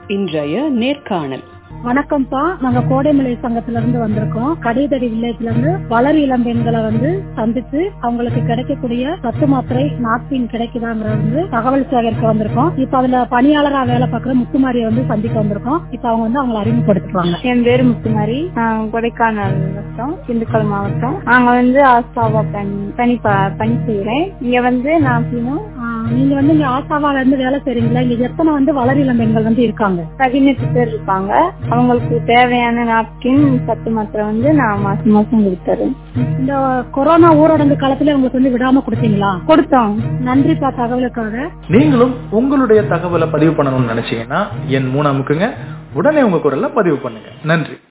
இன்றைய நேர்காணல் வணக்கம்ப்பா நாங்க கோடைமலை சங்கத்துல இருந்து வந்திருக்கோம் கடைதடி வில்லேஜ்ல இருந்து வளர் இளம் பெண்களை வந்து சந்திச்சு அவங்களுக்கு கிடைக்கக்கூடிய சத்து மாத்திரை நாப்கின் கிடைக்குதாங்கிற வந்து தகவல் சேகரிக்க வந்திருக்கோம் இப்ப அதுல பணியாளரா வேலை பார்க்குற முத்துமாரியை வந்து சந்திக்க வந்திருக்கோம் இப்ப அவங்க வந்து அவங்களை அறிமுகப்படுத்துவாங்க என் பேரு முத்துமாரி நான் கொடைக்கானல் மாவட்டம் திண்டுக்கல் மாவட்டம் நாங்க வந்து ஆஸ்தாவா பணி பணி ப- பணி செய்யறேன் இங்க வந்து நான் பின்னும் ஆஹ் நீங்க வந்து இங்க ஆசாவால இருந்து வேலை செய்றீங்களா இங்க எத்தனை வந்து வளர் இளம் பெண்கள் வந்து இருக்காங்க பதினெட்டு பேர் இருப்பாங்க அவங்களுக்கு தேவையான நாப்கின் சத்து மாத்திரை வந்து நான் மாசம் மாசம் கொடுத்துறேன் இந்த கொரோனா ஊரடங்கு காலத்துல உங்களுக்கு வந்து விடாம கொடுத்தீங்களா கொடுத்தோம் நன்றிப்பா தகவலுக்காக நீங்களும் உங்களுடைய தகவலை பதிவு பண்ணணும்னு நினைச்சீங்கன்னா என் மூணு அமுக்குங்க உடனே உங்க குரல்ல பதிவு பண்ணுங்க நன்றி